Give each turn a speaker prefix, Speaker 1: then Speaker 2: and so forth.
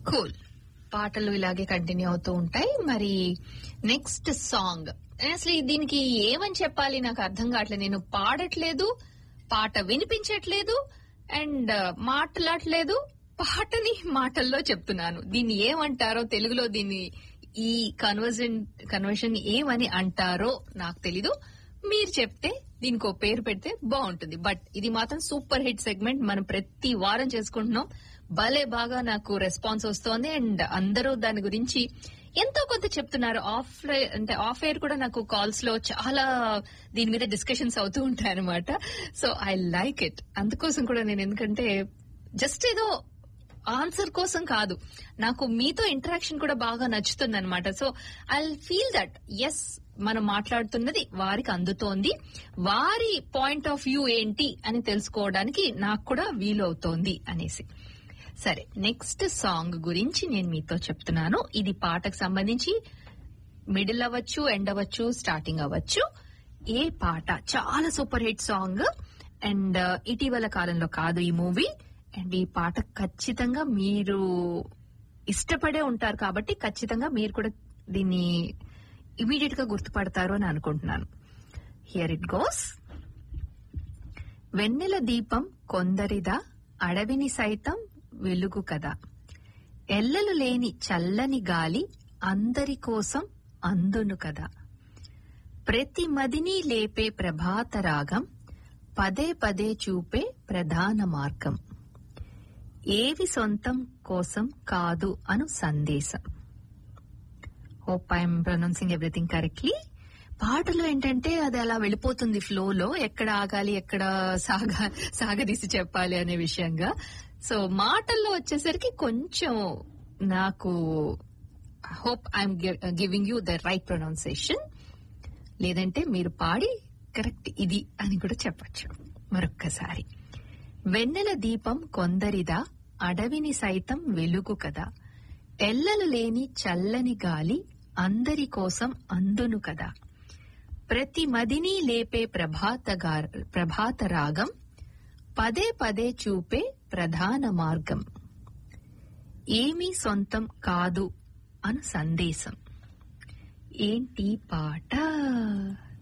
Speaker 1: cool పాటలు ఇలాగే continue అవుతూ ఉంటాయి మరి నెక్స్ట్ సాంగ్ అసలు దీనికి ఏమని చెప్పాలి నాకు అర్థం కావట్లేదు నేను పాడట్లేదు పాట వినిపించట్లేదు అండ్ మాట్లాడట్లేదు పాటని మాటల్లో చెప్తున్నాను దీన్ని ఏమంటారో తెలుగులో దీన్ని ఈ కన్వర్జన్ కన్వర్షన్ ఏమని అంటారో నాకు తెలీదు మీరు చెప్తే దీనికి ఒక పేరు పెడితే బాగుంటుంది బట్ ఇది మాత్రం సూపర్ హిట్ సెగ్మెంట్ మనం ప్రతి వారం చేసుకుంటున్నాం భలే బాగా నాకు రెస్పాన్స్ వస్తోంది అండ్ అందరూ దాని గురించి ఎంతో కొంత చెప్తున్నారు ఆఫ్ అంటే ఆఫ్ ఎయిర్ కూడా నాకు కాల్స్ లో చాలా దీని మీద డిస్కషన్స్ అవుతూ ఉంటాయి అనమాట సో ఐ లైక్ ఇట్ అందుకోసం కూడా నేను ఎందుకంటే జస్ట్ ఏదో ఆన్సర్ కోసం కాదు నాకు మీతో ఇంటరాక్షన్ కూడా బాగా నచ్చుతుంది అనమాట so I feel that is మనం మాట్లాడుతున్నది వారికి అందుతోంది వారి పాయింట్ ఆఫ్ వ్యూ ఏంటి అని తెలుసుకోవడానికి నాకు కూడా వీలు అవుతోంది అనేసి సరే నెక్స్ట్ సాంగ్ గురించి నేను మీతో చెప్తున్నాను ఇది పాటకు సంబంధించి మిడిల్ అవ్వచ్చు ఎండ్ అవ్వచ్చు స్టార్టింగ్ అవ్వచ్చు ఏ పాట చాలా సూపర్ హిట్ సాంగ్ అండ్ ఇటీవల కాలంలో కాదు ఈ మూవీ అండ్ ఈ పాట ఖచ్చితంగా మీరు ఇష్టపడే ఉంటారు కాబట్టి ఖచ్చితంగా మీరు కూడా దీన్ని ఇమీడియట్ గా గుర్తుపడతారు అని అనుకుంటున్నాను హియర్ ఇట్ గోస్ వెన్నెల దీపం కొందరిదా అడవిని సైతం వెలుగు కదా ఎల్లలు లేని చల్లని గాలి అందరి కోసం అందును కదా ప్రతి మదిని లేపే ప్రభాత రాగం పదే పదే చూపే ప్రధాన మార్గం ఏవి సొంతం కోసం కాదు అను సందేశం hope I'm pronouncing everything correctly పాటలో ఏంటంటే అది అలా వెళ్ళిపోతుంది ఫ్లోలో ఎక్కడ ఆగాలి ఎక్కడ సాగ సాగదీసి చెప్పాలి అనే విషయంగా సో మాటల్లో వచ్చేసరికి కొంచెం నాకు hope I'm giving you the right pronunciation లేదంటే మీరు పాడి కరెక్ట్ ఇది అని కూడా చెప్పచ్చు మరొక్కసారి వెన్నెల దీపం కొందరిదా అడవిని సైతం వెలుగు కదా ఎల్లలు లేని చల్లని గాలి అందరి కోసం అందును కదా ప్రతి మదిని లేపే ప్రభాత గా- ప్రభాత రాగం పదే పదే చూపే ప్రధాన మార్గం ఏమీ సొంతం కాదు అను సందేశం ఏంటి పాట